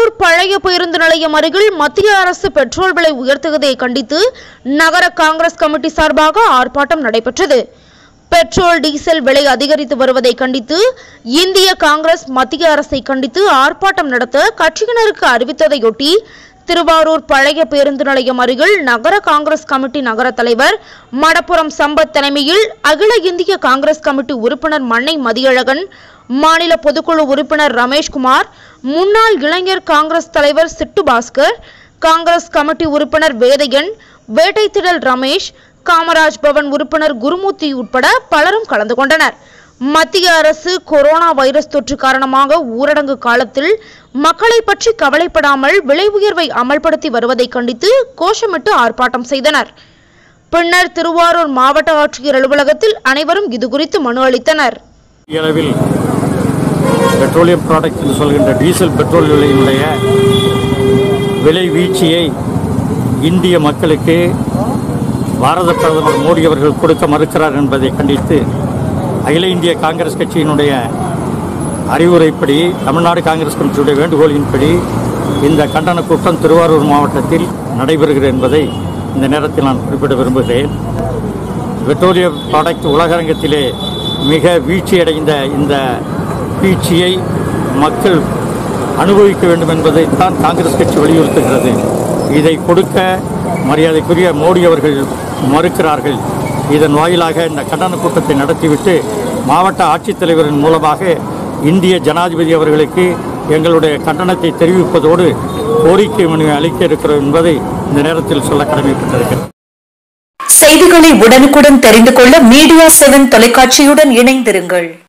திருவாரூர் பழைய பேருந்து நிலையம் அருகில் மத்திய அரசு பெட்ரோல் விலை உயர்த்துவதை கண்டித்து நகர காங்கிரஸ் கமிட்டி சார்பாக ஆர்ப்பாட்டம் நடைபெற்றது பெட்ரோல் டீசல் விலை அதிகரித்து வருவதை கண்டித்து இந்திய காங்கிரஸ் மத்திய அரசை கண்டித்து ஆர்ப்பாட்டம் நடத்த கட்சியினருக்கு அறிவித்ததையொட்டி திருவாரூர் பழைய பேருந்து நிலையம் அருகில் நகர காங்கிரஸ் கமிட்டி நகர தலைவர் மடப்புரம் சம்பத் தலைமையில் அகில இந்திய காங்கிரஸ் கமிட்டி உறுப்பினர் மன்னை மதியழகன் மாநில பொதுக்குழு உறுப்பினர் ரமேஷ்குமார் முன்னாள் இளைஞர் காங்கிரஸ் தலைவர் சிட்டு பாஸ்கர் காங்கிரஸ் கமிட்டி உறுப்பினர் வேதையன் வேட்டைத்திடல் ரமேஷ் காமராஜ் பவன் உறுப்பினர் குருமூர்த்தி உட்பட பலரும் கலந்து கொண்டனர் மத்திய அரசு கொரோனா வைரஸ் தொற்று காரணமாக ஊரடங்கு காலத்தில் மக்களை பற்றி கவலைப்படாமல் விலை உயர்வை அமல்படுத்தி வருவதை கண்டித்து கோஷமிட்டு ஆர்ப்பாட்டம் செய்தனர் பின்னர் திருவாரூர் மாவட்ட ஆட்சியர் அலுவலகத்தில் அனைவரும் இதுகுறித்து மனு அளித்தனர் பெரிய அளவில் பெட்ரோலியம் ப்ராடக்ட் என்று சொல்கின்ற டீசல் பெட்ரோல் விலையினுடைய விலை வீழ்ச்சியை இந்திய மக்களுக்கு பாரத பிரதமர் மோடி அவர்கள் கொடுக்க மறுக்கிறார் என்பதை கண்டித்து அகில இந்திய காங்கிரஸ் கட்சியினுடைய அறிவுரைப்படி தமிழ்நாடு காங்கிரஸ் கமிட்டியுடைய வேண்டுகோளின்படி இந்த கண்டன கூட்டம் திருவாரூர் மாவட்டத்தில் நடைபெறுகிறது என்பதை இந்த நேரத்தில் நான் குறிப்பிட விரும்புகிறேன் பெட்ரோலியம் ப்ராடக்ட் உலகரங்கத்திலே மிக வீழ்ச்சியடைந்த இந்த வீழ்ச்சியை மக்கள் அனுபவிக்க வேண்டும் என்பதை தான் காங்கிரஸ் கட்சி வலியுறுத்துகிறது இதை கொடுக்க மரியாதைக்குரிய மோடி அவர்கள் மறுக்கிறார்கள் இதன் வாயிலாக இந்த கண்டன கூட்டத்தை நடத்திவிட்டு மாவட்ட ஆட்சித்தலைவரின் மூலமாக இந்திய ஜனாதிபதி அவர்களுக்கு எங்களுடைய கண்டனத்தை தெரிவிப்பதோடு கோரிக்கை மனு அளிக்க இருக்கிறோம் என்பதை இந்த நேரத்தில் சொல்ல கடமைப்பட்டிருக்கிறேன் செய்திகளை உடனுக்குடன் தெரிந்து கொள்ள மீடியா செவன் தொலைக்காட்சியுடன் இணைந்திருங்கள்